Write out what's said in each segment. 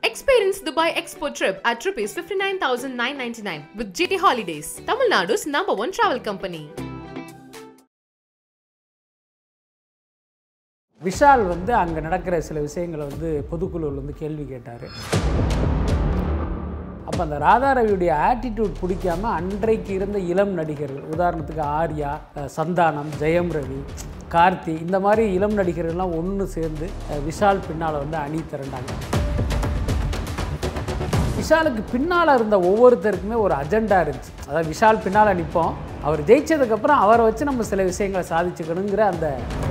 Experience Dubai Expo trip at rupees 59,999 with GT Holidays, Tamil Nadu's number one travel company. Vishal வந்து அங்கே நடக்கிற சில விஷயங்களை வந்து பொதுக்குழுவில் வந்து கேள்வி கேட்டார் அப்போ அந்த ராதாரவியுடைய ஆட்டிடியூட் பிடிக்காம அன்றைக்கு இருந்த இளம் நடிகர்கள் உதாரணத்துக்கு ஆர்யா அஹ், சந்தானம் ஜெயம் ரவி கார்த்தி இந்த மாதிரி இளம் நடிகர்கள்லாம் ஒன்று சேர்ந்து அஹ், விஷால் பின்னால் வந்து அணி திரண்டாங்க விஷாலுக்கு பின்னால் இருந்த ஒவ்வொருத்தருக்குமே ஒரு அஜெண்டா இருந்துச்சு அதாவது விஷால் பின்னால் நிற்போம் அவர் ஜெயிச்சதுக்கப்புறம் அவரை வச்சு நம்ம சில விஷயங்களை சாதிச்சுக்கணுங்கிற அந்த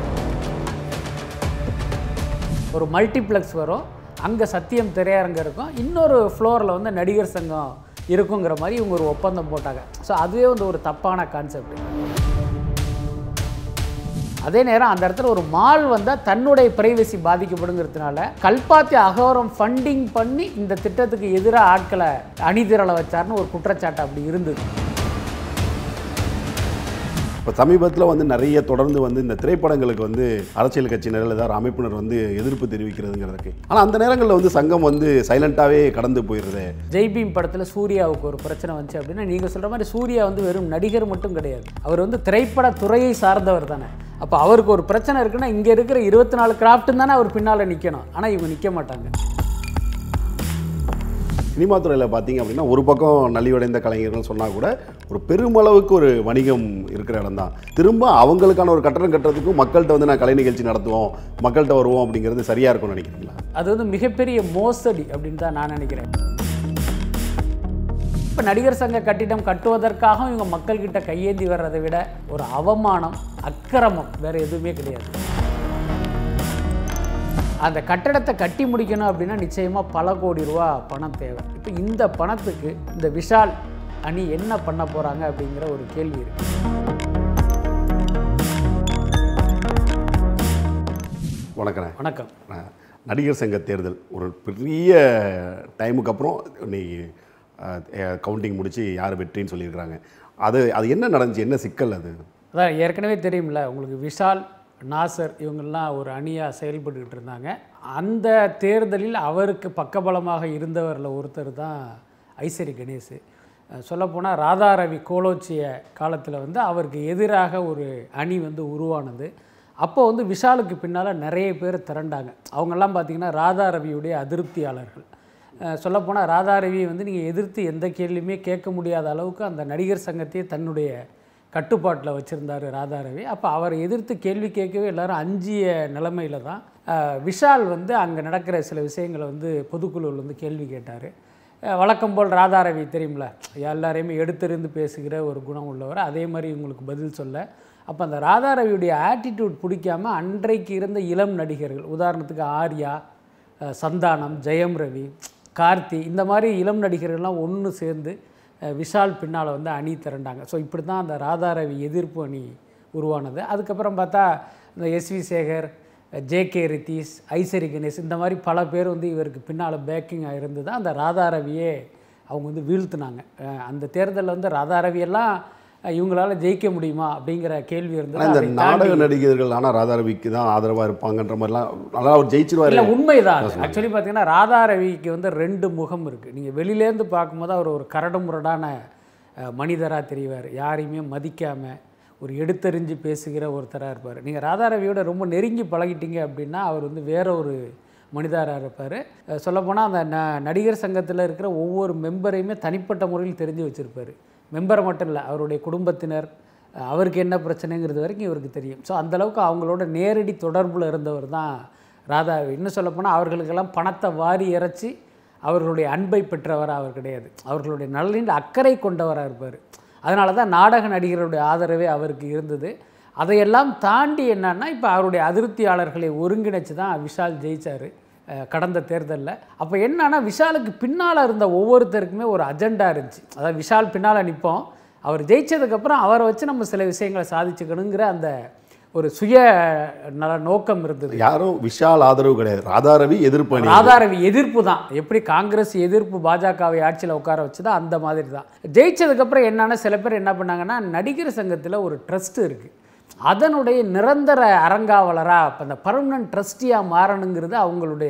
ஒரு மல்டிப்ளெக்ஸ் வரும் அங்கே சத்தியம் திரையரங்கம் இருக்கும் இன்னொரு ஃப்ளோரில் வந்து நடிகர் சங்கம் இருக்குங்கிற மாதிரி இவங்க ஒரு ஒப்பந்தம் போட்டாங்க ஸோ அதுவே வந்து ஒரு தப்பான கான்செப்ட் அதே நேரம் அந்த இடத்துல ஒரு மால் வந்தால் தன்னுடைய பிரைவசி பாதிக்கப்படுங்கிறதுனால கல்பாத்தி அகோரம் ஃபண்டிங் பண்ணி இந்த திட்டத்துக்கு எதிராக ஆட்களை அணிதிரள வச்சார்னு ஒரு குற்றச்சாட்டு அப்படி இருந்தது இப்போ சமீபத்தில் வந்து நிறைய தொடர்ந்து வந்து இந்த திரைப்படங்களுக்கு வந்து அரசியல் கட்சியினர் ஏதாவது அமைப்பினர் வந்து எதிர்ப்பு தெரிவிக்கிறதுங்கிறதுக்கு ஆனால் அந்த நேரங்களில் வந்து சங்கம் வந்து சைலண்ட்டாகவே கடந்து போயிடுது ஜெய்பீம் படத்தில் சூர்யாவுக்கு ஒரு பிரச்சனை வந்துச்சு அப்படின்னா நீங்கள் சொல்கிற மாதிரி சூர்யா வந்து வெறும் நடிகர் மட்டும் கிடையாது அவர் வந்து திரைப்பட துறையை சார்ந்தவர் தானே அப்போ அவருக்கு ஒரு பிரச்சனை இருக்குன்னா இங்கே இருக்கிற இருபத்தி நாலு கிராஃப்ட்டும் தானே அவர் பின்னால் நிற்கணும் ஆனால் இவங்க நிற்க மாட்டாங்க சினிமா துறையில் பார்த்தீங்க அப்படின்னா ஒரு பக்கம் நலிவடைந்த கலைஞர்கள் சொன்னால் கூட ஒரு பெருமளவுக்கு ஒரு வணிகம் இருக்கிற இடம் தான் திரும்ப அவங்களுக்கான ஒரு கட்டணம் கட்டுறதுக்கும் மக்கள்கிட்ட வந்து நான் கலை நிகழ்ச்சி நடத்துவோம் மக்கள்கிட்ட வருவோம் அப்படிங்கிறது சரியாக இருக்கும்னு நினைக்கிறீங்களா அது வந்து மிகப்பெரிய மோசடி அப்படின்னு தான் நான் நினைக்கிறேன் இப்போ நடிகர் சங்க கட்டிடம் கட்டுவதற்காக இவங்க மக்கள்கிட்ட கையேந்தி வர்றதை விட ஒரு அவமானம் அக்கிரமம் வேற எதுவுமே கிடையாது அந்த கட்டடத்தை கட்டி முடிக்கணும் அப்படின்னா நிச்சயமாக பல கோடி ரூபா பணம் தேவை இப்போ இந்த பணத்துக்கு இந்த விஷால் அணி என்ன பண்ண போகிறாங்க அப்படிங்கிற ஒரு கேள்வி இருக்கு வணக்கம் வணக்கம் அஹ், நடிகர் சங்க தேர்தல் ஒரு பெரிய டைமுக்கு அப்புறம் இன்னைக்கு கவுண்டிங் முடிச்சு யார் வெற்றின்னு சொல்லியிருக்கிறாங்க அது அது என்ன நடந்துச்சு என்ன சிக்கல் அது அதான் ஏற்கனவே தெரியும்ல உங்களுக்கு விஷால் நாசர் இவங்கெல்லாம் ஒரு அணியாக செயல்பட்டுக்கிட்டு இருந்தாங்க அந்த தேர்தலில் அவருக்கு பக்கபலமாக இருந்தவரில் ஒருத்தர் தான் ஐசரி கணேஷ் அஹ் சொல்லப்போனால் ராதாரவி கோலோச்சிய காலத்தில் வந்து அவருக்கு எதிராக ஒரு அணி வந்து உருவானது அப்போ வந்து விஷாலுக்கு பின்னால் நிறைய பேர் திரண்டாங்க அவங்கெல்லாம் பார்த்திங்கன்னா ராதாரவியுடைய அதிருப்தியாளர்கள் அஹ் சொல்லப்போனால் ராதாரவியை வந்து நீங்கள் எதிர்த்து எந்த கேள்வியுமே கேட்க முடியாத அளவுக்கு அந்த நடிகர் சங்கத்தையே தன்னுடைய கட்டுப்பாட்டில் வச்சுருந்தார் ராதாரவி அப்போ அவரை எதிர்த்து கேள்வி கேட்கவே எல்லாரும் அஞ்சிய நிலைமையில தான் அஹ், விஷால் வந்து அங்கே நடக்கிற சில விஷயங்களை வந்து பொதுக்குழுவில் வந்து கேள்வி கேட்டார் வழக்கம் போல் ராதாரவி தெரியும்ல எல்லாரையுமே எடுத்தெறிந்து பேசுகிற ஒரு குணம் உள்ளவர் அதே மாதிரி இவங்களுக்கு பதில் சொல்ல அப்போ அந்த ராதாரவியுடைய ஆட்டிடியூட் பிடிக்காம அன்றைக்கு இருந்த இளம் நடிகர்கள் உதாரணத்துக்கு ஆர்யா அஹ் சந்தானம் ஜெயம் ரவி கார்த்தி இந்த மாதிரி இளம் நடிகர்கள்லாம் ஒன்று சேர்ந்து அஹ் விஷால் பின்னால் வந்து அணி திரண்டாங்க ஸோ இப்படி தான் அந்த ராதாரவி எதிர்ப்பு அணி உருவானது அதுக்கப்புறம் பார்த்தா இந்த எஸ்வி சேகர் ஜேகே ரித்தீஷ் ஐசரி கணேஷ் இந்த மாதிரி பல பேர் வந்து இவருக்கு பின்னால் பேக்கிங்காக இருந்து தான் அந்த ராதாரவியே அவங்க வந்து வீழ்த்துனாங்க அஹ் அந்த தேர்தலில் வந்து ராதாரவியெல்லாம் அஹ் இவங்களால ஜெயிக்க முடியுமா அப்படிங்கிற கேள்வி இருந்தது ஆனால் இந்த அதை நாடக தாண்டி- நடிகர்கள் ஆனால் ராதாரவிக்கு தான் ஆதரவாக இருப்பாங்கன்ற மாதிரிலாம் நல்லா அவர் ஜெயிச்சிருவாரு இல்லை உண்மைதான் ஆக்சுவலி பார்த்தீங்கன்னா ராதாரவிக்கு வந்து ரெண்டு முகம் இருக்குது நீங்கள் வெளியிலேருந்து பார்க்கும்போது அவர் ஒரு கரடு முரடான மனிதராக தெரிவார் யாரையுமே மதிக்காமல் ஒரு எடுத்தறிஞ்சு பேசுகிற ஒருத்தராக இருப்பார் நீங்கள் ராதாரவியோட ரொம்ப நெருங்கி பழகிட்டீங்க அப்படின்னா அவர் வந்து வேற ஒரு மனிதராக இருப்பார் சொல்லப்போனால் அந்த ந நடிகர் சங்கத்தில் இருக்கிற ஒவ்வொரு மெம்பரையுமே தனிப்பட்ட முறையில் தெரிஞ்சு வச்சுருப்பார் மெம்பரை மட்டும் இல்லை அவருடைய குடும்பத்தினர் அஹ் அவருக்கு என்ன பிரச்சனைங்கிறது வரைக்கும் இவருக்கு தெரியும் ஸோ அந்தளவுக்கு அவங்களோட நேரடி தொடர்பில் இருந்தவர் தான் ராதா இன்னும் சொல்லப்போனால் அவர்களுக்கெல்லாம் பணத்தை வாரி இறைச்சி அவர்களுடைய அன்பை பெற்றவராக அவர் கிடையாது அவர்களுடைய நலனில் அக்கறை கொண்டவராக இருப்பார் அதனால தான் நாடக நடிகருடைய ஆதரவே அவருக்கு இருந்தது அதையெல்லாம் தாண்டி என்னன்னா இப்போ அவருடைய அதிருப்தியாளர்களை ஒருங்கிணைச்சு தான் விஷால் ஜெயிச்சார் கடந்த தேர்தலில் அப்போ என்னன்னா விஷாலுக்கு பின்னால் இருந்த ஒவ்வொருத்தருக்குமே ஒரு அஜெண்டா இருந்துச்சு அதாவது விஷால் பின்னால் நிற்போம் அவர் ஜெயிச்சதுக்கப்புறம் அவரை வச்சு நம்ம சில விஷயங்களை சாதிச்சுக்கணுங்கிற அந்த ஒரு சுய நல நோக்கம் இருந்தது யாரும் விஷால் ஆதரவு கிடையாது ராதாரவி எதிர்ப்பு அணி ராதாரவி எதிர்ப்பு தான் எப்படி காங்கிரஸ் எதிர்ப்பு பாஜகவை ஆட்சியில் உட்கார வச்சுதோ அந்த மாதிரி தான் ஜெயிச்சதுக்கப்புறம் என்னன்னா சில பேர் என்ன பண்ணாங்கன்னா நடிகர் சங்கத்தில் ஒரு ட்ரஸ்ட் இருக்குது அதனுடைய நிரந்தர அரங்காவலராக இப்போ அந்த பர்மனன்ட் ட்ரஸ்டியாக மாறணுங்கிறது அவங்களுடைய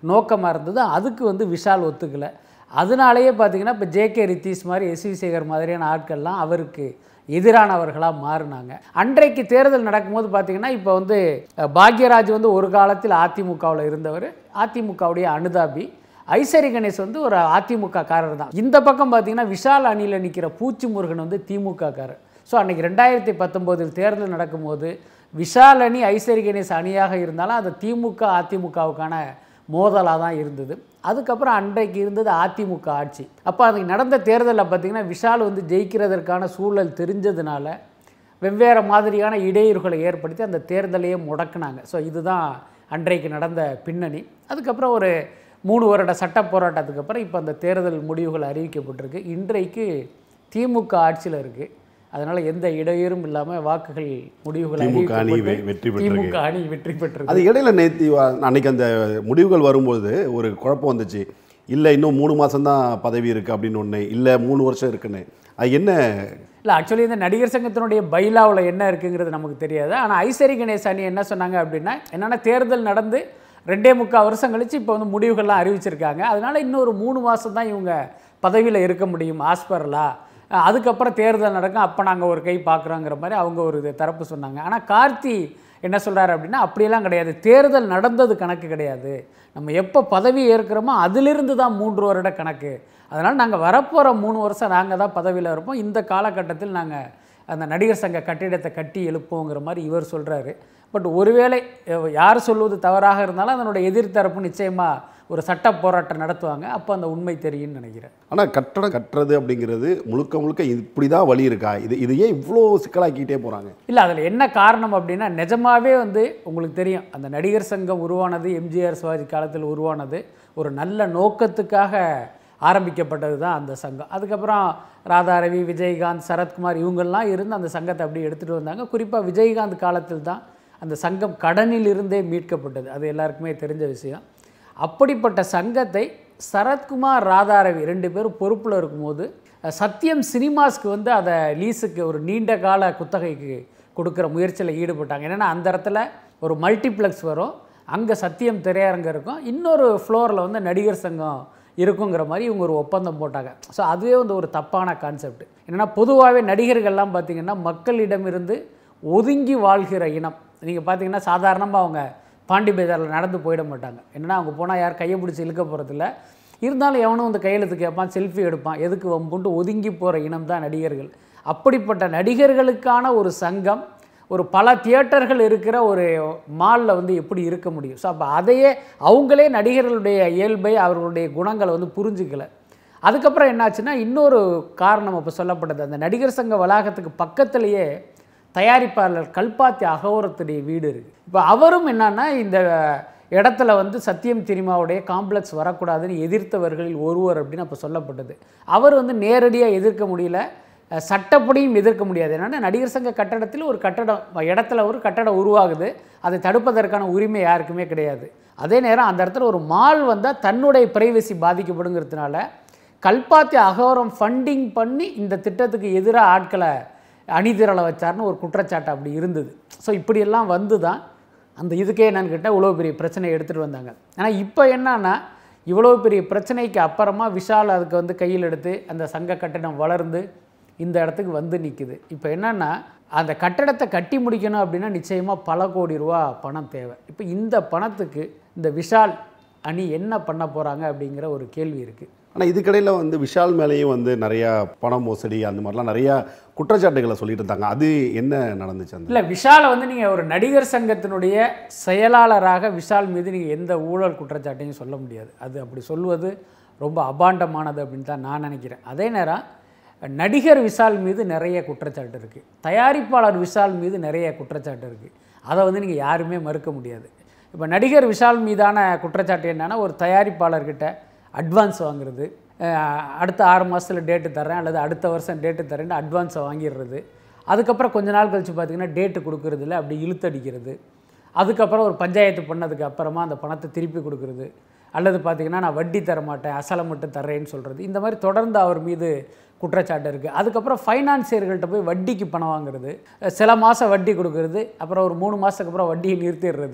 நோக்கமாக இருந்தது அதுக்கு வந்து விஷால் ஒத்துக்கலை அதனாலேயே பார்த்தீங்கன்னா இப்போ ஜேகே ரித்தீஷ் மாதிரி எஸ் வி சேகர் மாதிரியான ஆட்கள்லாம் அவருக்கு எதிரானவர்களாக மாறினாங்க அன்றைக்கு தேர்தல் நடக்கும்போது பார்த்தீங்கன்னா இப்போ வந்து அஹ், பாக்யராஜ் வந்து ஒரு காலத்தில் அதிமுகவில் இருந்தவர் அதிமுகவுடைய அனுதாபி ஐசரி கணேஷ் வந்து ஒரு அதிமுக காரர் தான் இந்த பக்கம் பார்த்தீங்கன்னா விஷால் அணியில் நிற்கிற பூச்சி முருகன் வந்து திமுக காரர் ஸோ அன்றைக்கி ரெண்டாயிரத்தி பத்தொம்போதில் தேர்தல் நடக்கும்போது விஷால் அணி ஐசரி கணேஷ் அணியாக இருந்தாலும் அது திமுக அதிமுகவுக்கான மோதலாக தான் இருந்தது அதுக்கப்புறம் அன்றைக்கு இருந்தது அதிமுக ஆட்சி அப்போ அன்றைக்கு நடந்த தேர்தலில் பார்த்திங்கன்னா விஷால் வந்து ஜெயிக்கிறதற்கான சூழல் தெரிஞ்சதுனால வெவ்வேறு மாதிரியான இடையூறுகளை ஏற்படுத்தி அந்த தேர்தலையே முடக்குனாங்க ஸோ இதுதான் அன்றைக்கு நடந்த பின்னணி அதுக்கப்புறம் ஒரு மூணு வருட சட்ட போராட்டத்துக்கு அப்புறம் இப்போ அந்த தேர்தல் முடிவுகள் அறிவிக்கப்பட்டிருக்கு இன்றைக்கு திமுக ஆட்சியில் இருக்குது அதனால் எந்த இடையூறும் இல்லாமல் வாக்குகள் முடிவுகள் திமுக அணி வெ- அறிவிக்கப்பட்டு வெற்றி பெற்றிருக்கு. திமுக அணி வெற்றி பெற்றிருக்கு அது இடையில நேத்தி வ- அன்னைக்கு அந்த முடிவுகள் வரும்போது ஒரு குழப்பம் வந்துச்சு இல்லை இன்னும் மூணு மாதம்தான் பதவி இருக்குது அப்படின்னு ஒன்று இல்லை மூணு வருஷம் இருக்குன்னு அது என்ன இல்லை ஆக்சுவலி இந்த நடிகர் சங்கத்தினுடைய பைலாவில் என்ன இருக்குங்கிறது நமக்கு தெரியாது ஆனால் ஐசரி கணேஷ் அணி என்ன சொன்னாங்க அப்படின்னா என்னென்னா தேர்தல் நடந்து ரெண்டே முக்கால் வருஷம் கழிச்சு இப்போ வந்து முடிவுகள்லாம் அறிவிச்சிருக்காங்க அதனால இன்னொரு மூணு மாதம் தான் இவங்க பதவியில் இருக்க முடியும் ஆஸ்பர்லா அதுக்கப்புறம் தேர்தல் நடக்கும் அப்போ நாங்கள் ஒரு கை பார்க்குறோங்கிற மாதிரி அவங்க ஒரு இது தரப்பு சொன்னாங்க ஆனால் கார்த்தி என்ன சொல்கிறாரு அப்படின்னா அப்படியெல்லாம் கிடையாது தேர்தல் நடந்தது கணக்கு கிடையாது நம்ம எப்போ பதவி ஏற்கிறோமோ அதிலிருந்து தான் மூன்று வருட கணக்கு அதனால் நாங்கள் வரப்போகிற மூணு வருஷம் நாங்கள் தான் பதவியில் இருப்போம் இந்த காலகட்டத்தில் நாங்கள் அந்த நடிகர் சங்க கட்டிடத்தை கட்டி எழுப்போங்கிற மாதிரி இவர் சொல்கிறாரு பட் ஒருவேளை அஹ், யார் சொல்வது தவறாக இருந்தாலும் அதனுடைய எதிர்த்தரப்பு நிச்சயமாக ஒரு சட்ட போராட்டம் நடத்துவாங்க அப்போ அந்த உண்மை தெரியும்னு நினைக்கிறேன் ஆனால் கட்டடம் கட்டுறது அப்படிங்கிறது முழுக்க முழுக்க இப்படி தான் வழி இருக்கா இது இது ஏன் இவ்வளோ சிக்கலாக்கிட்டே போகிறாங்க இல்லை அதில் என்ன காரணம் அப்படின்னா நிஜமாவே வந்து உங்களுக்கு தெரியும் அந்த நடிகர் சங்கம் உருவானது எம்ஜிஆர் சிவாஜி காலத்தில் உருவானது ஒரு நல்ல நோக்கத்துக்காக ஆரம்பிக்கப்பட்டது தான் அந்த சங்கம் அதுக்கப்புறம் ராதாரவி விஜயகாந்த் சரத்குமார் இவங்கெல்லாம் இருந்து அந்த சங்கத்தை அப்படியே எடுத்துகிட்டு வந்தாங்க குறிப்பாக விஜயகாந்த் காலத்தில் தான் அந்த சங்கம் கடனில் இருந்தே மீட்கப்பட்டது அது எல்லாருக்குமே தெரிஞ்ச விஷயம் அப்படிப்பட்ட சங்கத்தை சரத்குமார் ராதாரவி ரெண்டு பேரும் பொறுப்பில் இருக்கும்போது அஹ், சத்யம் சினிமாஸ்க்கு வந்து அதை லீஸுக்கு ஒரு நீண்ட கால குத்தகைக்கு கொடுக்குற முயற்சியில் ஈடுபட்டாங்க என்னென்னா அந்த இடத்துல ஒரு மல்டிப்ளெக்ஸ் வரும் அங்கே சத்தியம் திரையரங்கம் இருக்கும் இன்னொரு ஃப்ளோரில் வந்து நடிகர் சங்கம் இருக்குங்கிற மாதிரி இவங்க ஒரு ஒப்பந்தம் போட்டாங்க ஸோ அதுவே வந்து ஒரு தப்பான கான்செப்ட் என்னென்னா பொதுவாகவே நடிகர்கள்லாம் பார்த்திங்கன்னா மக்களிடமிருந்து ஒதுங்கி வாழ்கிற இனம் நீங்கள் பார்த்தீங்கன்னா சாதாரணமாக அவங்க பாண்டி பஜாரில் நடந்து போயிட மாட்டாங்க என்னன்னா அவங்க போனால் யார் கையை பிடிச்சி இழுக்க போகிறதில்ல இருந்தாலும் எவனும் வந்து கையெழுத்து கேட்பான் செல்ஃபி எடுப்பான் எதுக்கு வம்புன்ட்டு ஒதுங்கி போகிற இனம் தான் நடிகர்கள் அப்படிப்பட்ட நடிகர்களுக்கான ஒரு சங்கம் ஒரு பல தியேட்டர்கள் இருக்கிற ஒரு மாலில் வந்து எப்படி இருக்க முடியும் ஸோ அப்போ அதையே அவங்களே நடிகர்களுடைய இயல்பை அவர்களுடைய குணங்களை வந்து புரிஞ்சுக்கல அதுக்கப்புறம் என்னாச்சுன்னா இன்னொரு காரணம் இப்போ சொல்லப்பட்டது அந்த நடிகர் சங்க வளாகத்துக்கு பக்கத்திலேயே தயாரிப்பாளர் கல்பாத்தி அகோரத்துடைய வீடு இருக்குது இப்போ அவரும் என்னன்னா இந்த இடத்துல வந்து சத்தியம் சினிமாவுடைய காம்ப்ளெக்ஸ் வரக்கூடாதுன்னு எதிர்த்தவர்களில் ஒருவர் அப்படின்னு அப்போ சொல்லப்பட்டது அவர் வந்து நேரடியாக எதிர்க்க முடியல அஹ், சட்டப்படியும் எதிர்க்க முடியாது என்னன்னா நடிகர் சங்க கட்டடத்தில் ஒரு கட்டடம் இடத்துல ஒரு கட்டடம் உருவாகுது அதை தடுப்பதற்கான உரிமை யாருக்குமே கிடையாது அதே நேரம் அந்த இடத்துல ஒரு மால் வந்தால் தன்னுடைய பிரைவசி பாதிக்கப்படுங்கிறதுனால கல்பாத்தி அகோரம் ஃபண்டிங் பண்ணி இந்த திட்டத்துக்கு எதிராக ஆட்களை அணிதிரள வச்சார்னு ஒரு குற்றச்சாட்டு அப்படி இருந்தது ஸோ இப்படியெல்லாம் வந்து தான் அந்த இதுக்கே என்னன்னு கேட்டால் இவ்வளோ பெரிய பிரச்சனையை எடுத்துகிட்டு வந்தாங்க ஆனால் இப்போ என்னன்னா இவ்வளோ பெரிய பிரச்சனைக்கு அப்புறமா விஷால் அதுக்கு வந்து கையில் எடுத்து அந்த சங்க கட்டடம் வளர்ந்து இந்த இடத்துக்கு வந்து நிற்குது இப்போ என்னன்னா அந்த கட்டடத்தை கட்டி முடிக்கணும் அப்படின்னா நிச்சயமாக பல கோடி ரூபா பணம் தேவை இப்போ இந்த பணத்துக்கு இந்த விஷால் அணி என்ன பண்ண போகிறாங்க அப்படிங்கிற ஒரு கேள்வி இருக்குது ஆனால் இதுக்கடையில் வந்து விஷால் மேலேயும் வந்து நிறையா பண மோசடி அந்த மாதிரிலாம் நிறையா குற்றச்சாட்டுகளை சொல்லிட்டு இருந்தாங்க அது என்ன நடந்துச்சு அந்த இல்லை விஷாலை வந்து நீங்கள் ஒரு நடிகர் சங்கத்தினுடைய செயலாளராக விஷால் மீது நீங்கள் எந்த ஊழல் குற்றச்சாட்டையும் சொல்ல முடியாது அது அப்படி சொல்வது ரொம்ப அபாண்டமானது அப்படின்னு தான் நான் நினைக்கிறேன் அதே நேரம் நடிகர் விஷால் மீது நிறைய குற்றச்சாட்டு இருக்குது தயாரிப்பாளர் விஷால் மீது நிறைய குற்றச்சாட்டு இருக்குது அதை வந்து நீங்கள் யாருமே மறுக்க முடியாது இப்போ நடிகர் விஷால் மீதான குற்றச்சாட்டு என்னன்னா ஒரு தயாரிப்பாளர்கிட்ட அட்வான்ஸ் வாங்குறது அஹ் அடுத்த ஆறு மாதத்தில் டேட்டு தரேன் அல்லது அடுத்த வருஷம் டேட்டு தரேன்னு அட்வான்ஸை வாங்கிடுறது அதுக்கப்புறம் கொஞ்ச நாள் கழித்து பார்த்தீங்கன்னா டேட்டு கொடுக்கறதில்ல அப்படி இழுத்தடிக்கிறது அதுக்கப்புறம் ஒரு பஞ்சாயத்து பண்ணதுக்கு அப்புறமா அந்த பணத்தை திருப்பி கொடுக்கறது அல்லது பார்த்தீங்கன்னா நான் வட்டி தர மாட்டேன் அசலை மட்டும் தர்றேன்னு சொல்கிறது இந்த மாதிரி தொடர்ந்து அவர் மீது குற்றச்சாட்டு இருக்குது அதுக்கப்புறம் ஃபைனான்சியர்கள்ட்ட போய் வட்டிக்கு பணம் வாங்குறது சில மாதம் வட்டி கொடுக்கறது அப்புறம் ஒரு மூணு மாதத்துக்கு அப்புறம் வட்டியை நிறுத்திடுறது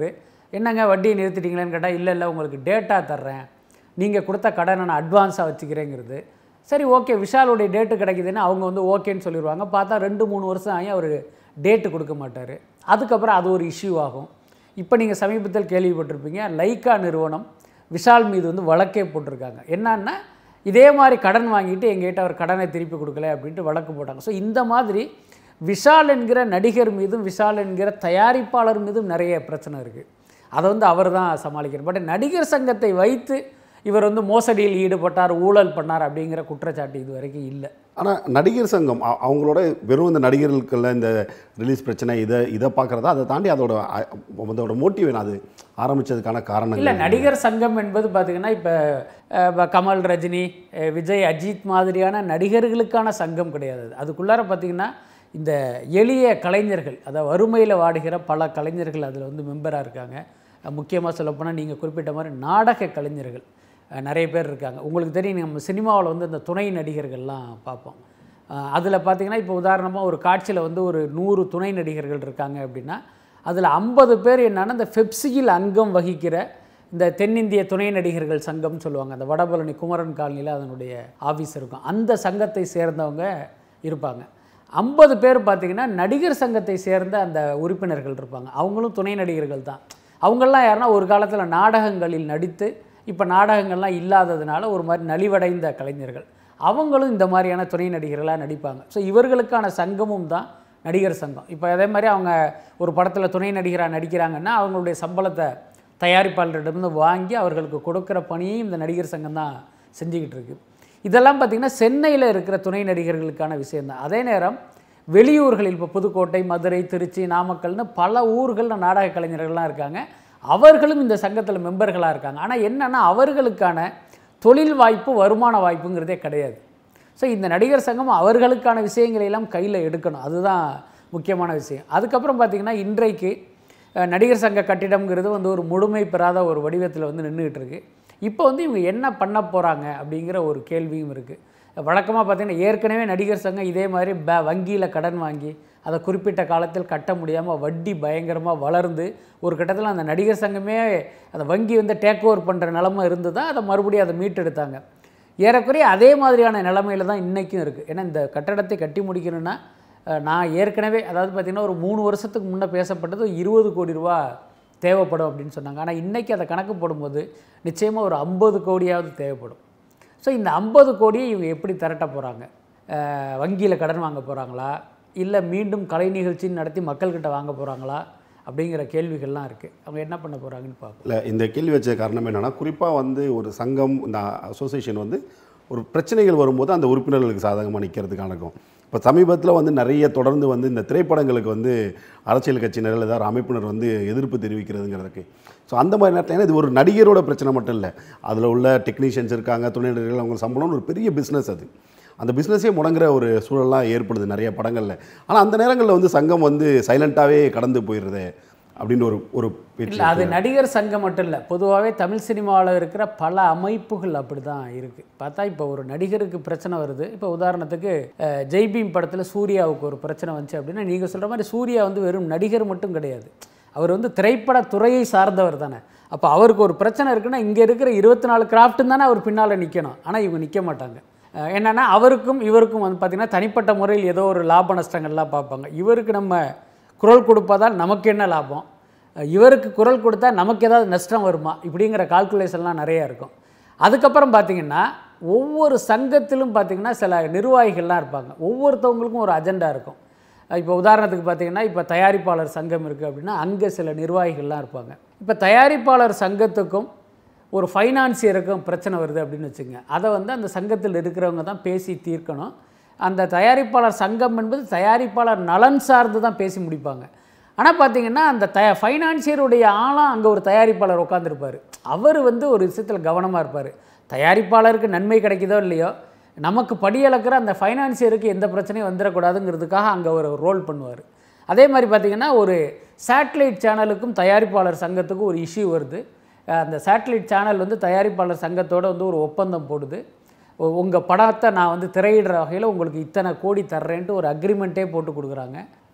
என்னங்க வட்டியை நிறுத்திட்டீங்களேன்னு கேட்டால் இல்லை இல்லை உங்களுக்கு டேட்டா தர்றேன் நீங்கள் கொடுத்த கடனை நான் அட்வான்ஸாக வச்சுக்கிறேங்கிறது சரி ஓகே விஷாலுடைய டேட்டு கிடைக்குதுன்னா அவங்க வந்து ஓகேன்னு சொல்லிடுவாங்க பார்த்தா ரெண்டு மூணு வருஷம் ஆகி அவர் டேட்டு கொடுக்க மாட்டார் அதுக்கப்புறம் அது ஒரு இஷ்யூ ஆகும் இப்போ நீங்கள் சமீபத்தில் கேள்விப்பட்டிருப்பீங்க லைக்கா நிறுவனம் விஷால் மீது வந்து வழக்கே போட்டிருக்காங்க என்னன்னா இதே மாதிரி கடன் வாங்கிட்டு எங்ககிட்ட அவர் கடனை திருப்பி கொடுக்கல அப்படின்ட்டு வழக்கு போட்டாங்க ஸோ இந்த மாதிரி விஷால் என்கிற நடிகர் மீதும் விஷால் என்கிற தயாரிப்பாளர் மீதும் நிறைய பிரச்சனை இருக்குது அதை வந்து அவர் தான் சமாளிக்கிறார் பட் நடிகர் சங்கத்தை வைத்து இவர் வந்து மோசடியில் ஈடுபட்டார் ஊழல் பண்ணார் அப்படிங்கிற குற்றச்சாட்டு இது வரைக்கும் இல்லை ஆனால் நடிகர் சங்கம் அ- அவங்களோட வெறும் இந்த நடிகர்களுக்குள்ள இந்த ரிலீஸ் பிரச்சனை இதை இதை பார்க்குறதா அதை தாண்டி அதோட அ- அதோட மோட்டிவ் என்ன அது ஆரம்பிச்சதுக்கான இல்லை காரணங்கள் நடிகர் சங்கம் என்பது பார்த்திங்கன்னா இப்போ கமல் ரஜினி அஹ், விஜய் அஜித் மாதிரியான நடிகர்களுக்கான சங்கம் கிடையாது அது. அதுக்குள்ளார பார்த்திங்கன்னா இந்த எளிய கலைஞர்கள் அதாவது வறுமையில் வாடுகிற பல கலைஞர்கள் அதில் வந்து மெம்பராக இருக்காங்க முக்கியமாக சொல்லப்போனால் நீங்கள் குறிப்பிட்ட மாதிரி நாடக கலைஞர்கள் அஹ், நிறைய பேர் இருக்காங்க உங்களுக்கு தெரியும் நம்ம சினிமாவில் வந்து இந்த துணை நடிகர்கள்லாம் பார்ப்போம் அதில் பார்த்தீங்கன்னா இப்போ உதாரணமாக ஒரு காட்சியில் வந்து ஒரு நூறு துணை நடிகர்கள் இருக்காங்க அப்படின்னா அதில் ஐம்பது பேர் என்னன்னா இந்த ஃபெப்சியில் அங்கம் வகிக்கிற இந்த தென்னிந்திய துணை நடிகர்கள் சங்கம்னு சொல்லுவாங்க அந்த வடபழனி குமரன் காலனியில் அதனுடைய ஆஃபீஸ் இருக்கும் அந்த சங்கத்தை சேர்ந்தவங்க இருப்பாங்க ஐம்பது பேர் பார்த்தீங்கன்னா நடிகர் சங்கத்தை சேர்ந்த அந்த உறுப்பினர்கள் இருப்பாங்க அவங்களும் துணை நடிகர்கள் தான் அவங்கெல்லாம் யாருன்னா ஒரு காலத்தில் நாடகங்களில் நடித்து இப்போ நாடகங்கள்லாம் இல்லாததுனால ஒரு மாதிரி நலிவடைந்த கலைஞர்கள் அவங்களும் இந்த மாதிரியான துணை நடிகர்களாக நடிப்பாங்க ஸோ இவர்களுக்கான சங்கமும் தான் நடிகர் சங்கம் இப்போ அதே மாதிரி அவங்க ஒரு படத்தில் துணை நடிகராக நடிக்கிறாங்கன்னா அவங்களுடைய சம்பளத்தை தயாரிப்பாளரிடமிருந்து வாங்கி அவர்களுக்கு கொடுக்குற பணியையும் இந்த நடிகர் சங்கம் தான் செஞ்சுக்கிட்டு இருக்கு இதெல்லாம் பார்த்திங்கன்னா சென்னையில் இருக்கிற துணை நடிகர்களுக்கான விஷயம்தான் அதே நேரம் வெளியூர்களில் இப்போ புதுக்கோட்டை மதுரை திருச்சி நாமக்கல்னு பல ஊர்களில் நாடக கலைஞர்கள்லாம் இருக்காங்க அவர்களும் இந்த சங்கத்தில் மெம்பர்களாக இருக்காங்க ஆனால் என்னென்னா அவர்களுக்கான தொழில் வாய்ப்பு வருமான வாய்ப்புங்கிறதே கிடையாது ஸோ இந்த நடிகர் சங்கம் அவர்களுக்கான விஷயங்களை எல்லாம் கையில் எடுக்கணும் அதுதான் முக்கியமான விஷயம் அதுக்கப்புறம் பார்த்திங்கன்னா இன்றைக்கு அஹ், நடிகர் சங்க கட்டிடம்ங்கிறது வந்து ஒரு முழுமை பெறாத ஒரு வடிவத்தில் வந்து நின்றுக்கிட்டு இருக்கு இப்போ வந்து இவங்க என்ன பண்ண போகிறாங்க அப்படிங்கிற ஒரு கேள்வியும் இருக்குது வழக்கமாக பார்த்தீங்கன்னா ஏற்கனவே நடிகர் சங்கம் இதே மாதிரி ப வங்கியில் கடன் வாங்கி அதை குறிப்பிட்ட காலத்தில் கட்ட முடியாமல் வட்டி பயங்கரமாக வளர்ந்து ஒரு கட்டத்தில் அந்த நடிகர் சங்கமே அந்த வங்கி வந்து டேக் ஓவர் பண்ணுற நிலமை இருந்ததா அதை மறுபடியும் அதை மீட்டெடுத்தாங்க ஏறக்குறைய அதே மாதிரியான நிலமையில தான் இன்றைக்கும் இருக்குது ஏன்னா இந்த கட்டடத்தை கட்டி முடிக்கணும்னா அஹ், நான் ஏற்கனவே அதாவது பார்த்திங்கன்னா ஒரு மூணு வருஷத்துக்கு முன்னே பேசப்பட்டது இருபது கோடி ரூபா தேவைப்படும் அப்படின்னு சொன்னாங்க ஆனால் இன்றைக்கி அதை கணக்கு போடும்போது நிச்சயமாக ஒரு ஐம்பது கோடியாவது தேவைப்படும் ஸோ இந்த ஐம்பது கோடியை இவங்க எப்படி திரட்ட போகிறாங்க வங்கியில் கடன் வாங்க போகிறாங்களா இல்லை மீண்டும் கலை நிகழ்ச்சின்னு நடத்தி மக்கள்கிட்ட வாங்க போகிறாங்களா அப்படிங்கிற கேள்விகள்லாம் இருக்குது அவங்க என்ன பண்ண போகிறாங்கன்னு பார்ப்போம் இல்லை இந்த கேள்வி வச்ச காரணம் என்னென்னா குறிப்பாக வந்து ஒரு சங்கம் இந்த அசோசியேஷன் வந்து ஒரு பிரச்சனைகள் வரும்போது அந்த உறுப்பினர்களுக்கு சாதகமாக நிற்கிறதுக்கான இருக்கும் இப்போ சமீபத்தில் வந்து நிறைய தொடர்ந்து வந்து இந்த திரைப்படங்களுக்கு வந்து அரசியல் கட்சியினர் ஏதாவது ஒரு அமைப்பினர் வந்து எதிர்ப்பு தெரிவிக்கிறதுங்கிறதுக்கு ஸோ அந்த மாதிரி நேரத்தில் ஏன்னா இது ஒரு நடிகரோட பிரச்சனை மட்டும் இல்லை அதில் உள்ள டெக்னீஷியன்ஸ் இருக்காங்க துணை நடிகர்கள் அவங்க சம்பளம்னு ஒரு பெரிய பிஸ்னஸ் அது அந்த பிஸ்னஸே முடங்குற ஒரு சூழல்லாம் ஏற்படுது நிறைய படங்களில் ஆனால் அந்த நேரங்களில் வந்து சங்கம் வந்து சைலண்ட்டாகவே கடந்து போயிடுறது அப்படின்னு ஒரு ஒரு பேச்சு இல்லை அது நடிகர் சங்கம் மட்டும் இல்லை பொதுவாகவே தமிழ் சினிமாவில் இருக்கிற பல அமைப்புகள் அப்படி தான் இருக்குது பார்த்தா இப்போ ஒரு நடிகருக்கு பிரச்சனை வருது இப்போ உதாரணத்துக்கு அஹ், ஜெய்பீம் படத்தில் சூர்யாவுக்கு ஒரு பிரச்சனை வந்துச்சு அப்படின்னா நீங்கள் சொல்கிற மாதிரி சூர்யா வந்து வெறும் நடிகர் மட்டும் கிடையாது அவர் வந்து திரைப்பட துறையை சார்ந்தவர் தானே அப்போ அவருக்கு ஒரு பிரச்சனை இருக்குன்னா இங்கே இருக்கிற இருபத்தி நாலு கிராஃப்ட்டும் தானே அவர் பின்னால் நிற்கணும் ஆனால் இவங்க நிற்க மாட்டாங்க அஹ், என்னன்னா அவருக்கும் இவருக்கும் வந்து பார்த்திங்கன்னா தனிப்பட்ட முறையில் ஏதோ ஒரு லாப நஷ்டங்கள்லாம் பார்ப்பாங்க இவருக்கு நம்ம குரல் கொடுப்பதால் நமக்கு என்ன லாபம் அஹ் இவருக்கு குரல் கொடுத்தா நமக்கு ஏதாவது நஷ்டம் வருமா இப்படிங்கிற கால்குலேஷன்லாம் நிறையா இருக்கும் அதுக்கப்புறம் பார்த்தீங்கன்னா ஒவ்வொரு சங்கத்திலும் பார்த்தீங்கன்னா சில நிர்வாகிகள்லாம் இருப்பாங்க ஒவ்வொருத்தவங்களுக்கும் ஒரு அஜெண்டா இருக்கும் அஹ் இப்போ உதாரணத்துக்கு பார்த்தீங்கன்னா இப்போ தயாரிப்பாளர் சங்கம் இருக்குது அப்படின்னா அங்கே சில நிர்வாகிகள்லாம் இருப்பாங்க இப்போ தயாரிப்பாளர் சங்கத்துக்கும் ஒரு ஃபைனான்சியருக்கும் பிரச்சனை வருது அப்படின்னு வச்சுங்க அதை வந்து அந்த சங்கத்தில் இருக்கிறவங்க தான் பேசி தீர்க்கணும் அந்த தயாரிப்பாளர் சங்கம் என்பது தயாரிப்பாளர் நலன் சார்ந்து தான் பேசி முடிப்பாங்க ஆனால் பார்த்தீங்கன்னா அந்த தய ஃபைனான்சியருடைய ஆளாக அங்கே ஒரு தயாரிப்பாளர் உட்காந்துருப்பார் அவர் வந்து ஒரு விஷயத்தில் கவனமாக இருப்பார் தயாரிப்பாளருக்கு நன்மை கிடைக்குதோ இல்லையோ நமக்கு படியளக்கிற அந்த ஃபைனான்சியருக்கு எந்த பிரச்சனையும் வந்துடக்கூடாதுங்கிறதுக்காக அங்கே ஒரு ரோல் பண்ணுவார் அதே மாதிரி பார்த்தீங்கன்னா ஒரு சேட்டலைட் சேனலுக்கும் தயாரிப்பாளர் சங்கத்துக்கும் ஒரு இஷ்யூ வருது அஹ் அந்த சேட்டலைட் சேனல் வந்து தயாரிப்பாளர் சங்கத்தோட வந்து ஒரு ஒப்பந்தம் போடுது உங்கள் படத்தை நான் வந்து திரையிடுற வகையில் உங்களுக்கு இத்தனை கோடி தர்றேன்ட்டு ஒரு அக்ரிமெண்ட்டே போட்டு கொடுக்குறாங்க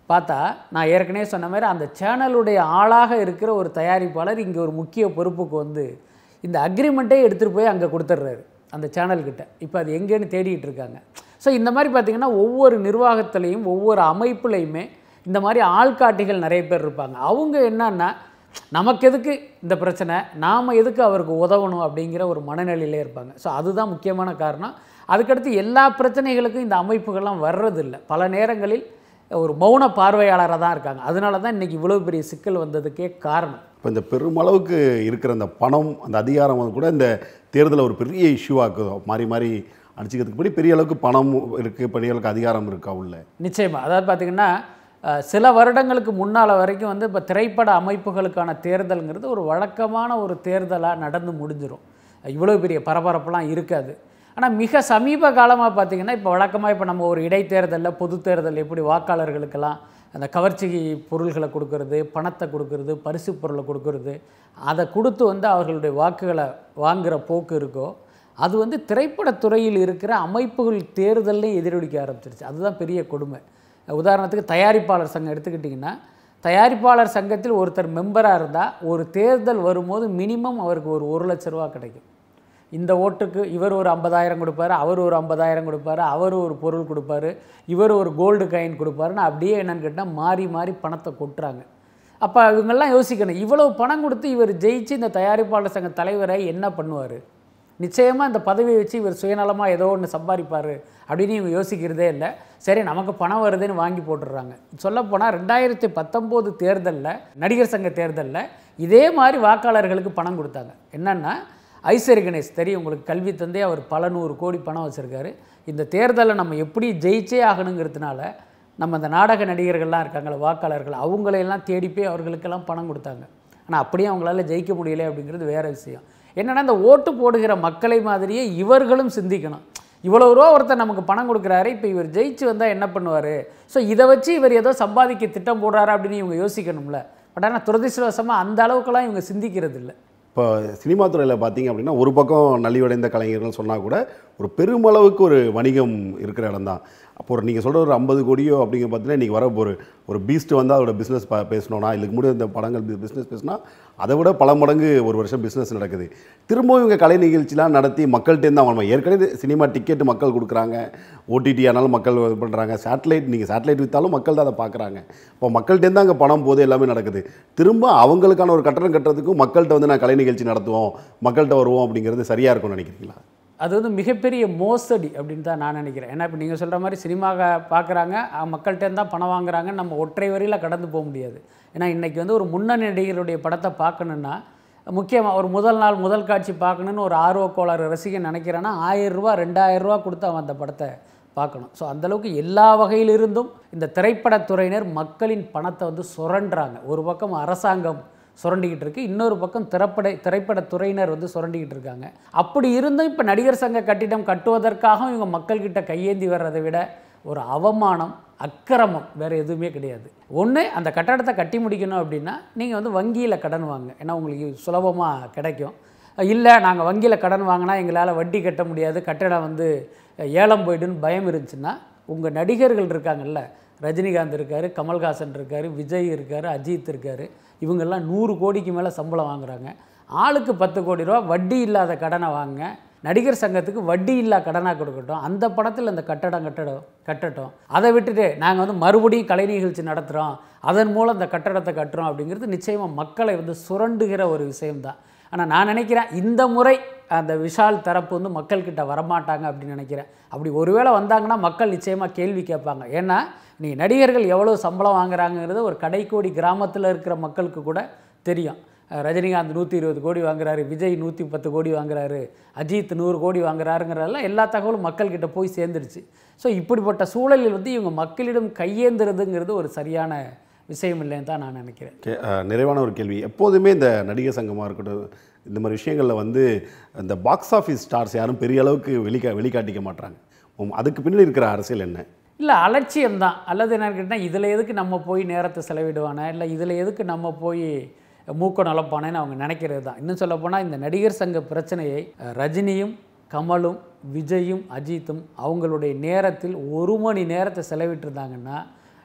பார்த்தா நான் ஏற்கனவே சொன்ன மாதிரி அந்த சேனலுடைய ஆளாக இருக்கிற ஒரு தயாரிப்பாளர் இங்கே ஒரு முக்கிய பொறுப்புக்கு வந்து இந்த அக்ரிமெண்ட்டே எடுத்துகிட்டு போய் அங்கே கொடுத்துட்றாரு அந்த சேனல்கிட்ட இப்போ அது எங்கேன்னு தேடிட்டு இருக்காங்க ஸோ இந்த மாதிரி பார்த்திங்கன்னா ஒவ்வொரு நிர்வாகத்துலேயும் ஒவ்வொரு அமைப்புலையுமே இந்த மாதிரி ஆள்காட்டிகள் நிறைய பேர் இருப்பாங்க அவங்க என்னன்னா நமக்கு எதுக்கு இந்த பிரச்சனை நாம் எதுக்கு அவருக்கு உதவணும் அப்படிங்கிற ஒரு மனநிலையிலே இருப்பாங்க ஸோ அதுதான் முக்கியமான காரணம் அதுக்கடுத்து எல்லா பிரச்சனைகளுக்கும் இந்த அமைப்புகள்லாம் வர்றதில்லை பல நேரங்களில் ஒரு மௌன பார்வையாளராக தான் இருக்காங்க அதனால தான் இன்றைக்கி இவ்வளோ பெரிய சிக்கல் வந்ததுக்கே காரணம் இப்போ இந்த பெருமளவுக்கு இருக்கிற அந்த பணம் அந்த அதிகாரம் வந்து கூட இந்த தேர்தலை ஒரு பெரிய இஷ்யூ ஆக்குதோ மாறி மாறி அடிச்சுக்கிறதுக்கு படி பெரிய அளவுக்கு பணம் இருக்குது பெரிய அளவுக்கு அதிகாரம் இருக்கா உள்ள நிச்சயமாக அதாவது பார்த்திங்கன்னா அஹ், சில வருடங்களுக்கு முன்னால் வரைக்கும் வந்து இப்போ திரைப்பட அமைப்புகளுக்கான தேர்தலுங்கிறது ஒரு வழக்கமான ஒரு தேர்தலாக நடந்து முடிஞ்சிடும் இவ்வளோ பெரிய பரபரப்புலாம் இருக்காது ஆனால் மிக சமீப காலமாக பார்த்திங்கன்னா இப்போ வழக்கமாக இப்போ நம்ம ஒரு இடைத்தேர்தலில் பொது தேர்தல் எப்படி வாக்காளர்களுக்கெல்லாம் அந்த கவர்ச்சி பொருள்களை கொடுக்கறது பணத்தை கொடுக்கறது பரிசு பொருளை கொடுக்கறது அதை கொடுத்து வந்து அவர்களுடைய வாக்குகளை வாங்குகிற போக்கு இருக்கோ அது வந்து திரைப்படத்துறையில் இருக்கிற அமைப்புகள் தேர்தல்லையும் எதிரொலிக்க ஆரம்பிச்சிருச்சு அதுதான் பெரிய கொடுமை உதாரணத்துக்கு தயாரிப்பாளர் சங்கம் எடுத்துக்கிட்டிங்கன்னா தயாரிப்பாளர் சங்கத்தில் ஒருத்தர் மெம்பராக இருந்தால் ஒரு தேர்தல் வரும்போது மினிமம் அவருக்கு ஒரு ஒரு லட்ச ரூபா கிடைக்கும் இந்த ஓட்டுக்கு இவர் ஒரு ஐம்பதாயிரம் கொடுப்பாரு அவர் ஒரு ஐம்பதாயிரம் கொடுப்பாரு அவர் ஒரு பொருள் கொடுப்பாரு இவர் ஒரு கோல்டு காயின் கொடுப்பாருன்னு அப்படியே என்னன்னு கேட்டால் மாறி மாறி பணத்தை கொட்டுறாங்க அப்போ இவங்கெல்லாம் யோசிக்கணும் இவ்வளவு பணம் கொடுத்து இவர் ஜெயிச்சு இந்த தயாரிப்பாளர் சங்க தலைவரை என்ன பண்ணுவார் நிச்சயமாக இந்த பதவியை வச்சு இவர் சுயநலமாக ஏதோ ஒன்று சம்பாதிப்பார் அப்படின்னு இவங்க யோசிக்கிறதே இல்லை சரி நமக்கு பணம் வருதுன்னு வாங்கி போட்டுடுறாங்க சொல்லப்போனால் ரெண்டாயிரத்தி பத்தொம்போது தேர்தலில் நடிகர் சங்க தேர்தலில் இதே மாதிரி வாக்காளர்களுக்கு பணம் கொடுத்தாங்க என்னென்னா ஐஸ்வரி கணேஷ் தெரியும் உங்களுக்கு கல்வி தந்தே அவர் பல நூறு கோடி பணம் வச்சுருக்காரு இந்த தேர்தலை நம்ம எப்படி ஜெயிச்சே ஆகணுங்கிறதுனால நம்ம அந்த நாடக நடிகர்கள்லாம் இருக்காங்களே வாக்காளர்கள் அவங்களையெல்லாம் தேடி போய் அவர்களுக்கெல்லாம் பணம் கொடுத்தாங்க ஆனால் அப்படியே அவங்களால ஜெயிக்க முடியல அப்படிங்கிறது வேறு விஷயம் என்னென்னா இந்த ஓட்டு போடுகிற மக்களை மாதிரியே இவர்களும் சிந்திக்கணும் இவ்வளோ ரூபா ஒருத்தர் நமக்கு பணம் கொடுக்குறாரு இப்போ இவர் ஜெயிச்சு வந்தால் என்ன பண்ணுவார் ஸோ இதை வச்சு இவர் ஏதோ சம்பாதிக்க திட்டம் போடுறாரு அப்படின்னு இவங்க யோசிக்கணும்ல பட் ஆனால் துரதிருஷ்டவசமாக அந்த அளவுக்குலாம் இவங்க சிந்திக்கிறது இல்லை இப்போ சினிமா துறையில் பார்த்தீங்க அப்படின்னா ஒரு பக்கம் நலிவடைந்த கலைஞர்கள் சொன்னால் கூட ஒரு பெருமளவுக்கு ஒரு வணிகம் இருக்கிற இடம் தான் அப்போ ஒரு நீங்கள் சொல்கிற ஒரு ஐம்பது கோடியோ அப்படிங்கிற பார்த்தீங்கன்னா இன்றைக்கி வர ஒரு ஒரு பீஸ்ட் வந்து அதோட பிஸ்னஸ் பேசணும்னா இதுக்கு முன்னாடி இந்த படங்கள் பிஸ்னஸ் பேசினா அதை விட பல மடங்கு ஒரு வருஷம் பிஸ்னஸ் நடக்குது திரும்பவும் இவங்க கலை நிகழ்ச்சிலாம் நடத்தி மக்கள்கிட்டேருந்து அவங்க ஏற்கனவே சினிமா டிக்கெட் மக்கள் கொடுக்குறாங்க ஓடிடி ஆனாலும் மக்கள் இது பண்ணுறாங்க சேட்டலைட் நீங்கள் சேட்டலைட் விற்றாலும் மக்கள் தான் அதை பார்க்குறாங்க இப்போ மக்கள்கிட்டேருந்து அங்கே பணம் போது எல்லாமே நடக்குது திரும்ப அவங்களுக்கான ஒரு கட்டணம் கட்டுறதுக்கும் மக்கள்கிட்ட வந்து நான் கலை நிகழ்ச்சி நடத்துவோம் மக்கள்கிட்ட வருவோம் அப்படிங்கிறது சரியாக இருக்கும்னு நினைக்கிறீங்களா அது வந்து மிகப்பெரிய மோசடி அப்படின்னு தான் நான் நினைக்கிறேன் ஏன்னா இப்போ நீங்கள் சொல்கிற மாதிரி சினிமாவை பார்க்குறாங்க மக்கள்கிட்ட தான் பணம் வாங்குறாங்க நம்ம ஒற்றை வரியில் கடந்து போக முடியாது ஏன்னா இன்றைக்கி வந்து ஒரு முன்னணி நடிகருடைய படத்தை பார்க்கணுன்னா முக்கியமாக ஒரு முதல் நாள் முதல் காட்சி பார்க்கணுன்னு ஒரு ஆர்வ கோளாறு ரசிகன் நினைக்கிறான்னா ஆயிரம் ரூபா ரெண்டாயிரம் ரூபா கொடுத்து அவன் அந்த படத்தை பார்க்கணும் ஸோ அந்தளவுக்கு எல்லா வகையிலிருந்தும் இந்த திரைப்படத்துறையினர் மக்களின் பணத்தை வந்து சுரண்டுறாங்க ஒரு பக்கம் அரசாங்கம் சுரண்டிக்கிட்டு இருக்கு இன்னொரு பக்கம் திரைப்பட திரைப்படத்துறையினர் வந்து சுரண்டிக்கிட்டு இருக்காங்க அப்படி இருந்தும் இப்போ நடிகர் சங்க கட்டிடம் கட்டுவதற்காக இவங்க மக்கள்கிட்ட கையேந்தி வர்றதை விட ஒரு அவமானம் அக்கிரமம் வேறு எதுவுமே கிடையாது ஒன்று அந்த கட்டடத்தை கட்டி முடிக்கணும் அப்படின்னா நீங்கள் வந்து வங்கியில் கடன் வாங்க ஏன்னா உங்களுக்கு சுலபமாக கிடைக்கும் இல்லை நாங்கள் வங்கியில் கடன் வாங்கினா எங்களால் வட்டி கட்ட முடியாது கட்டடம் வந்து ஏலம் போயிடுன்னு பயம் இருந்துச்சுன்னா உங்கள் நடிகர்கள் இருக்காங்கல்ல ரஜினிகாந்த் இருக்கார் கமல்ஹாசன் இருக்கார் விஜய் இருக்கார் அஜித் இருக்கார் இவங்கெல்லாம் நூறு கோடிக்கு மேலே சம்பளம் வாங்குறாங்க ஆளுக்கு பத்து கோடி ரூபா வட்டி இல்லாத கடனை வாங்க நடிகர் சங்கத்துக்கு வட்டி இல்லா கடனாக கொடுக்கட்டும் அந்த பணத்தில் அந்த கட்டடம் கட்டடம் கட்டட்டும் அதை விட்டுட்டு நாங்கள் வந்து மறுபடியும் கலை நிகழ்ச்சி நடத்துகிறோம் அதன் மூலம் இந்த கட்டடத்தை கட்டுறோம் அப்படிங்கிறது நிச்சயமாக மக்களை வந்து சுரண்டுகிற ஒரு விஷயம்தான் ஆனால் நான் நினைக்கிறேன் இந்த முறை அந்த விஷால் தரப்பு வந்து மக்கள்கிட்ட வரமாட்டாங்க அப்படின்னு நினைக்கிறேன் அப்படி ஒருவேளை வந்தாங்கன்னா மக்கள் நிச்சயமாக கேள்வி கேட்பாங்க ஏன்னா நீ நடிகர்கள் எவ்வளோ சம்பளம் வாங்குறாங்கிறது ஒரு கடைக்கோடி கிராமத்தில் இருக்கிற மக்களுக்கு கூட தெரியும் அஹ் ரஜினிகாந்த் நூற்றி இருபது கோடி வாங்குறாரு விஜய் நூற்றி பத்து கோடி வாங்குறாரு அஜித் நூறு கோடி வாங்குறாருங்கிறதெல்லாம் எல்லா தகவலும் மக்கள்கிட்ட போய் சேர்ந்துருச்சு ஸோ இப்படிப்பட்ட சூழலில் வந்து இவங்க மக்களிடம் கையேந்துறதுங்கிறது ஒரு சரியான விஷயம் இல்லைன்னு தான் நான் நினைக்கிறேன் கே அஹ், நிறைவான ஒரு கேள்வி எப்போதுமே இந்த நடிகர் சங்கமாக இருக்கட்டும் இந்த மாதிரி விஷயங்களில் வந்து இந்த பாக்ஸ் ஆஃபீஸ் ஸ்டார்ஸ் யாரும் பெரிய அளவுக்கு வெளிக்கா வெளிக்காட்டிக்க மாட்டாங்க உம், அதுக்கு பின்னாடி இருக்கிற அரசியல் என்ன இல்லை அலட்சியம்தான் அல்லது என்னன்னு கேட்டால் இதில் எதுக்கு நம்ம போய் நேரத்தை செலவிடுவானே இல்லை இதில் எதுக்கு நம்ம போய் மூக்க நலப்பானேன்னு அவங்க நினைக்கிறது தான் இன்னும் சொல்லப்போனால் இந்த நடிகர் சங்க பிரச்சனையை அஹ், ரஜினியும் கமலும் விஜயும் அஜித்தும் அவங்களுடைய நேரத்தில் ஒரு மணி நேரத்தை செலவிட்டிருந்தாங்கன்னா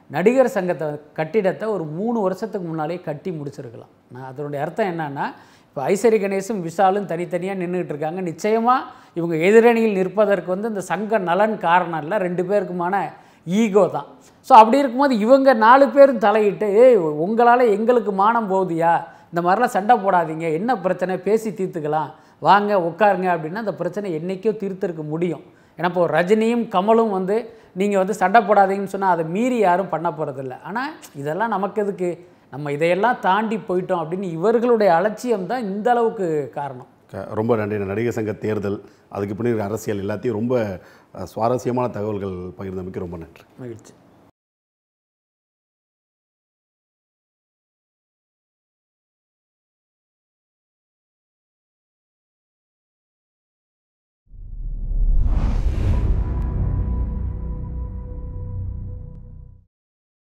நடிகர் சங்கத்தை கட்டிடத்தை ஒரு மூணு வருஷத்துக்கு முன்னாலே கட்டி முடிச்சிருக்கலாம் நான் அதனுடைய அர்த்தம் என்னன்னா இப்போ ஐசரி கணேசும் விஷாலும் தனித்தனியாக நின்றுட்டு இருக்காங்க நிச்சயமாக இவங்க எதிரணியில் நிற்பதற்கு வந்து இந்த சங்க நலன் காரணம் இல்லை ரெண்டு பேருக்குமான ஈகோ தான் ஸோ அப்படி இருக்கும்போது இவங்க நாலு பேரும் தலையிட்டு ஏய் உங்களால் எங்களுக்கு மானம் போகுதியா இந்த மாதிரிலாம் சண்டை போடாதீங்க என்ன பிரச்சனை பேசி தீர்த்துக்கலாம் வாங்க உட்காருங்க அப்படின்னா அந்த பிரச்சனை என்றைக்கோ தீர்த்திருக்க முடியும் ஏன்னா இப்போ ரஜினியும் கமலும் வந்து நீங்கள் வந்து சண்டை போடாதீங்கன்னு சொன்னால் அதை மீறி யாரும் பண்ண போகிறதில்ல ஆனால் இதெல்லாம் நமக்கு எதுக்கு நம்ம இதையெல்லாம் தாண்டி போயிட்டோம் அப்படின்னு இவர்களுடைய அலட்சியம் தான் இந்த அளவுக்கு காரணம் க- ரொம்ப நன்றி நடிகர் சங்க தேர்தல் அதுக்கு பின்னாடி அரசியல் எல்லாத்தையும் ரொம்ப அஹ், சுவாரஸ்யமான தகவல்கள் பகிர்ந்தமைக்கு ரொம்ப நன்றி மகிழ்ச்சி